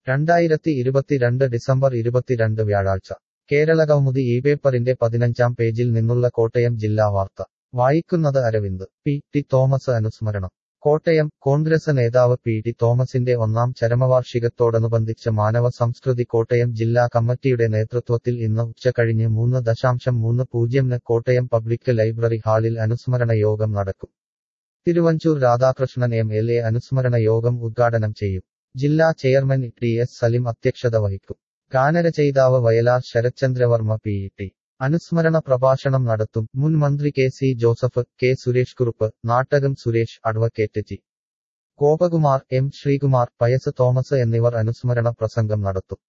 രണ്ടായിരത്തി ഇരുപത്തിരണ്ട് ഡിസംബർ ഇരുപത്തിരണ്ട് വ്യാഴാഴ്ച കേരള കൗമുദി ഈ പേപ്പറിന്റെ പതിനഞ്ചാം പേജിൽ നിന്നുള്ള കോട്ടയം ജില്ലാ വാർത്ത വായിക്കുന്നത് അരവിന്ദ് പി ടി തോമസ് അനുസ്മരണം കോട്ടയം കോൺഗ്രസ് നേതാവ് പി ടി തോമസിന്റെ ഒന്നാം ചരമവാർഷികത്തോടനുബന്ധിച്ച് മാനവ സംസ്കൃതി കോട്ടയം ജില്ലാ കമ്മിറ്റിയുടെ നേതൃത്വത്തിൽ ഇന്ന് ഉച്ചകഴിഞ്ഞ് മൂന്ന് ദശാംശം മൂന്ന് പൂജ്യംന് കോട്ടയം പബ്ലിക് ലൈബ്രറി ഹാളിൽ അനുസ്മരണ യോഗം നടക്കും Thiruvanchoor Radhakrishnan M L A അനുസ്മരണ യോഗം ഉദ്ഘാടനം ചെയ്യും ജില്ലാ ചെയർമാൻ ടി എസ് സലിം അധ്യക്ഷത വഹിക്കും ഗാനരചയിതാവ് വയലാർ ശരത്ചന്ദ്രവർമ്മ പി ടി അനുസ്മരണ പ്രഭാഷണം നടത്തും മുൻ മന്ത്രി K C Joseph K Suresh Kurup Nattakom Suresh advocate G Gopakumar M Sreekumar Pius Thomas എന്നിവർ അനുസ്മരണ പ്രസംഗം നടത്തും